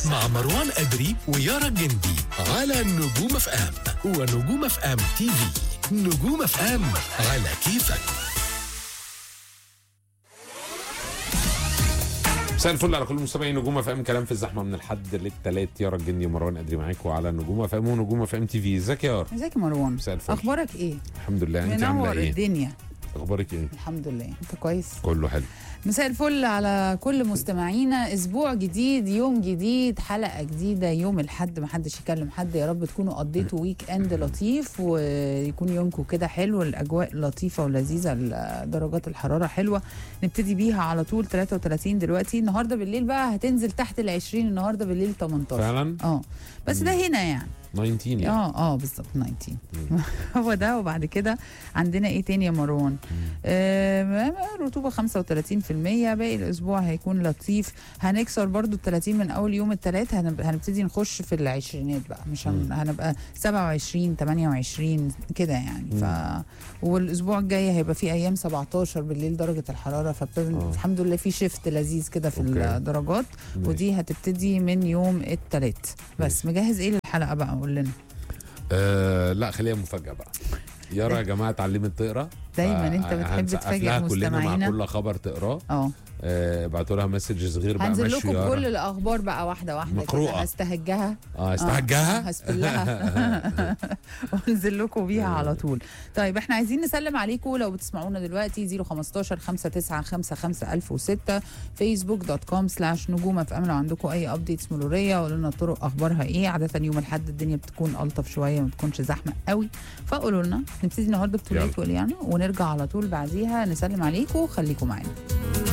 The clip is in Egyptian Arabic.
مع مروان أدري ويارا الجندي على نجوم اف ام ونجوم اف ام تي في نجوم اف ام على كيفك مساء الفل على كل مستمعين نجوم اف ام كلام في الزحمه من الحد للثلاث يارا الجندي ومروان ادري معاكم على نجوم اف ام ونجوم اف ام تي في ازيك يا يارا ازيك يا مروان مساء الفل. اخبارك ايه الحمد لله انت عامله منور ايه الدنيا اخبارك ايه الحمد لله انت كويس كله حلو مساء الفل على كل مستمعينا اسبوع جديد يوم جديد حلقه جديده يوم الحد ما حدش يكلم حد يا رب تكونوا قضيتوا ويك اند لطيف ويكون يومكم كده حلو الاجواء لطيفه ولذيذه ال- درجات الحراره حلوه نبتدي بيها على طول 33 دلوقتي النهارده بالليل بقى هتنزل تحت ال 20 النهارده بالليل 18 فعلا اه بس ده هنا يعني 19 يعني اه اه بالظبط 19 هو ده وبعد كده عندنا ايه تاني يا مروان آه رطوبه 35% باقي الاسبوع هيكون لطيف هنكسر برضو ال 30 من اول يوم الثلاث هنبتدي نخش في العشرينات بقى مش هن... هنبقى 27 28 كده يعني ف والاسبوع الجاي هيبقى في ايام 17 بالليل درجه الحراره فالحمد لله في شيفت لذيذ كده في أوكي. الدرجات ماشي. ودي هتبتدي من يوم الثلاث بس مجهز ايه للحلقه بقى قول لنا آه لا خليها مفاجاه بقى يارا يا جماعه اتعلمت تقرا دايماً ف- أنت بتحب هنسقف تفاجئ لها كلنا مع مستمعينا. كل خبر تقراه اه آه، ابعتوا لها مسجز غير بقى هنزل مشوا لكم يارا. كل الاخبار بقى واحده واحده كده. مقروءة. هستهجها اه استعجها هسبلها وانزل لكم بيها على طول طيب احنا عايزين نسلم عليكم لو بتسمعونا دلوقتي 015 5955 1006 فيسبوك دوت كوم سلاش نجوم اف ام لو عندكم اي ابديتس مروريه قولوا لنا الطرق اخبارها ايه عاده يوم الاحد الدنيا بتكون الطف شويه ما بتكونش زحمه قوي فقولوا لنا نبتدي النهارده يلا. بتوليت يعني ونرجع على طول بعديها نسلم عليكم خليكم معانا